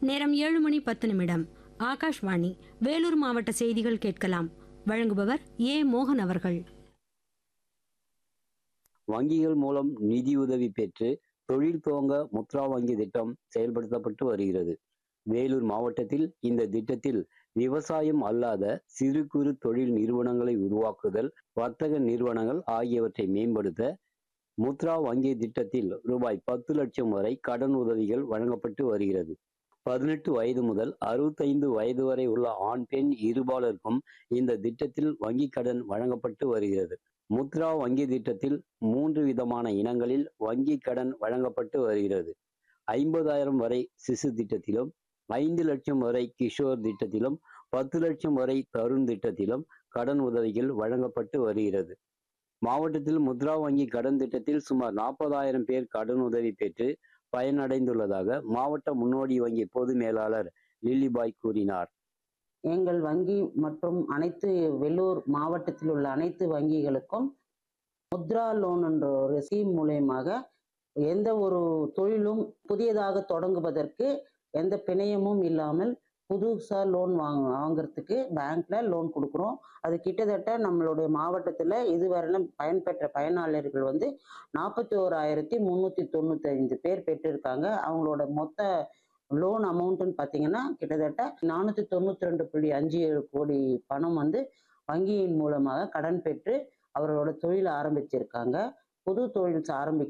நேரம் ஏழு மணி பத்து நிமிடம் ஆகாஷ்வாணி வேலூர் மாவட்ட செய்திகள் கேட்கலாம் வழங்குபவர் ஏ மோகன் அவர்கள் வங்கிகள் மூலம் நிதியுதவி பெற்று தொழில் துவங்க முத்ரா வங்கி திட்டம் செயல்படுத்தப்பட்டு வருகிறது வேலூர் மாவட்டத்தில் இந்த திட்டத்தில் விவசாயம் அல்லாத சிறு குறு தொழில் நிறுவனங்களை உருவாக்குதல் வர்த்தக நிறுவனங்கள் ஆகியவற்றை மேம்படுத்த முத்ரா வங்கி திட்டத்தில் ரூபாய் பத்து லட்சம் வரை கடன் உதவிகள் வழங்கப்பட்டு வருகிறது பதினெட்டு வயது முதல் அறுபத்தைந்து வயது வரை உள்ள ஆண் பெண் இருபாலருக்கும் இந்த திட்டத்தில் வங்கி கடன் வழங்கப்பட்டு வருகிறது முத்ரா வங்கி திட்டத்தில் மூன்று விதமான இனங்களில் வங்கி கடன் வழங்கப்பட்டு வருகிறது ஐம்பதாயிரம் வரை சிசு திட்டத்திலும் ஐந்து லட்சம் வரை கிஷோர் திட்டத்திலும் பத்து லட்சம் வரை தருண் திட்டத்திலும் கடன் உதவிகள் வழங்கப்பட்டு வருகிறது மாவட்டத்தில் முத்ரா வங்கி கடன் திட்டத்தில் சுமார் நாற்பதாயிரம் பேர் கடன் உதவி பெற்று பயனடைந்துள்ளதாக மாவட்ட முன்னோடி வங்கி பொது மேலாளர் லில்லிபாய் கூறினார் எங்கள் வங்கி மற்றும் அனைத்து வெள்ளூர் மாவட்டத்தில் உள்ள அனைத்து வங்கிகளுக்கும் முத்ரா லோன் என்ற ஒரு ஸ்கீம் மூலயமாக எந்த ஒரு தொழிலும் புதியதாக தொடங்குவதற்கு எந்த பிணையமும் இல்லாமல் புதுசாக லோன் வாங்க வாங்குறதுக்கு பேங்க்ல லோன் கொடுக்குறோம் அது கிட்டத்தட்ட நம்மளுடைய மாவட்டத்தில் இதுவரையிலும் பயன்பெற்ற பயனாளர்கள் வந்து நாற்பத்தி ஓராயிரத்தி முந்நூற்றி தொண்ணூத்தைந்து பேர் பெற்றிருக்காங்க அவங்களோட மொத்த லோன் அமௌண்ட்டுன்னு பார்த்தீங்கன்னா கிட்டத்தட்ட நானூற்றி தொண்ணூற்றி ரெண்டு புள்ளி அஞ்சு ஏழு கோடி பணம் வந்து வங்கியின் மூலமாக கடன் பெற்று அவர்களோட தொழில் ஆரம்பிச்சிருக்காங்க புது தொழில் ஆரம்பிக்க